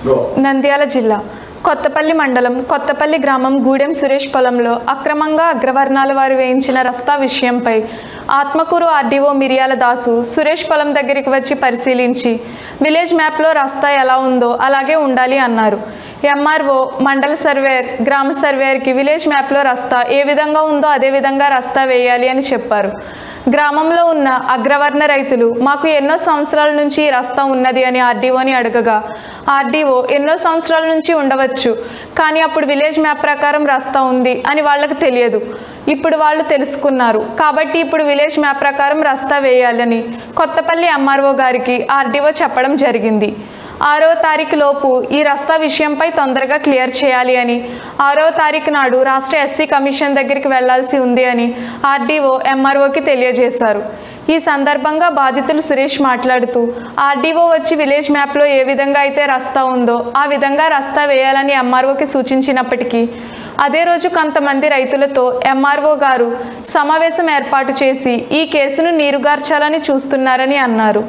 నంద్యాల జిల్లా కొత్తపల్లి మండలం కొత్తపల్లి గ్రామం గూడెం సురేష్ పొలంలో అక్రమంగా అగ్రవర్ణాల వారు వేయించిన రస్తా విషయంపై ఆత్మకూరు ఆర్డీఓ మిరియాల దాసు సురేష్ పొలం దగ్గరికి వచ్చి పరిశీలించి విలేజ్ మ్యాప్లో రస్తా ఎలా ఉందో అలాగే ఉండాలి అన్నారు ఎంఆర్ఓ మండల సర్వేయర్ గ్రామ సర్వేయర్కి విలేజ్ మ్యాప్లో రస్తా ఏ విధంగా ఉందో అదే విధంగా రస్తా వేయాలి అని చెప్పారు గ్రామంలో ఉన్న అగ్రవర్ణ రైతులు మాకు ఎన్నో సంవత్సరాల నుంచి ఈ రస్తా ఉన్నది అని ఆర్డీఓని అడగగా ఆర్డీఓ ఎన్నో సంవత్సరాల నుంచి ఉండవచ్చు కానీ అప్పుడు విలేజ్ మ్యాప్ ప్రకారం రస్తా ఉంది అని వాళ్ళకి తెలియదు ఇప్పుడు వాళ్ళు తెలుసుకున్నారు కాబట్టి ఇప్పుడు విలేజ్ మ్యాప్ ప్రకారం రస్తా వేయాలని కొత్తపల్లి ఎంఆర్ఓ గారికి ఆర్డీఓ చెప్పడం జరిగింది ఆరో తారీఖు లోపు ఈ రస్తా విషయంపై తొందరగా క్లియర్ చేయాలి అని ఆరో తారీఖు నాడు రాష్ట్ర ఎస్సీ కమిషన్ దగ్గరికి వెళ్లాల్సి ఉంది అని ఆర్డీఓ ఎంఆర్ఓకి తెలియజేశారు ఈ సందర్భంగా బాధితులు సురేష్ మాట్లాడుతూ ఆర్డీఓ వచ్చి విలేజ్ మ్యాప్లో ఏ విధంగా అయితే రస్తా ఉందో ఆ విధంగా రస్తా వేయాలని ఎంఆర్ఓకి సూచించినప్పటికీ అదే రోజు కొంతమంది రైతులతో ఎంఆర్ఓ గారు సమావేశం ఏర్పాటు చేసి ఈ కేసును నీరుగార్చాలని చూస్తున్నారని అన్నారు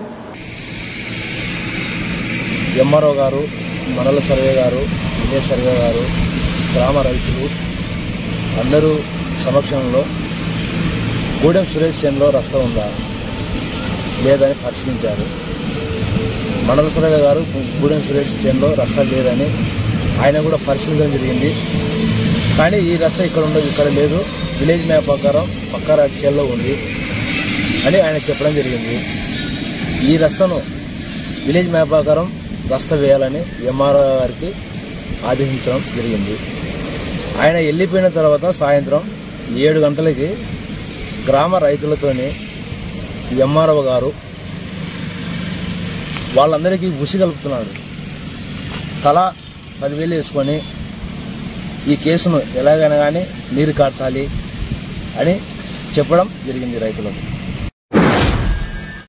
ఎంఆర్ఓ గారు మండల సర్వే గారు విలేజ్ సర్వే గారు గ్రామ రైతులు అందరూ సమక్షంలో గూడెం సురేష్ చేనులో రస్తా ఉందా లేదని పరిశీలించారు మండల సర్వే గారు గూడెం సురేష్ చేనులో రస్తా లేదని ఆయన కూడా పరిశీలించడం జరిగింది కానీ ఈ రస్తా ఇక్కడ ఉండదు ఇక్కడ లేదు విలేజ్ మ్యాప్ ప్రకారం పక్క రాజకీయాల్లో ఉంది అని ఆయన చెప్పడం జరిగింది ఈ రస్తాను విలేజ్ మ్యాప్ ప్రకారం రస్తా వేయాలని ఎంఆర్ఓ గారికి ఆదేశించడం జరిగింది ఆయన వెళ్ళిపోయిన తర్వాత సాయంత్రం ఏడు గంటలకి గ్రామ రైతులతోని ఎంఆర్ఓ గారు వాళ్ళందరికీ ఉసి కలుపుతున్నాడు తల పదివేలు వేసుకొని ఈ కేసును ఎలాగైనా కానీ నీరు కార్చాలి అని చెప్పడం జరిగింది రైతులకు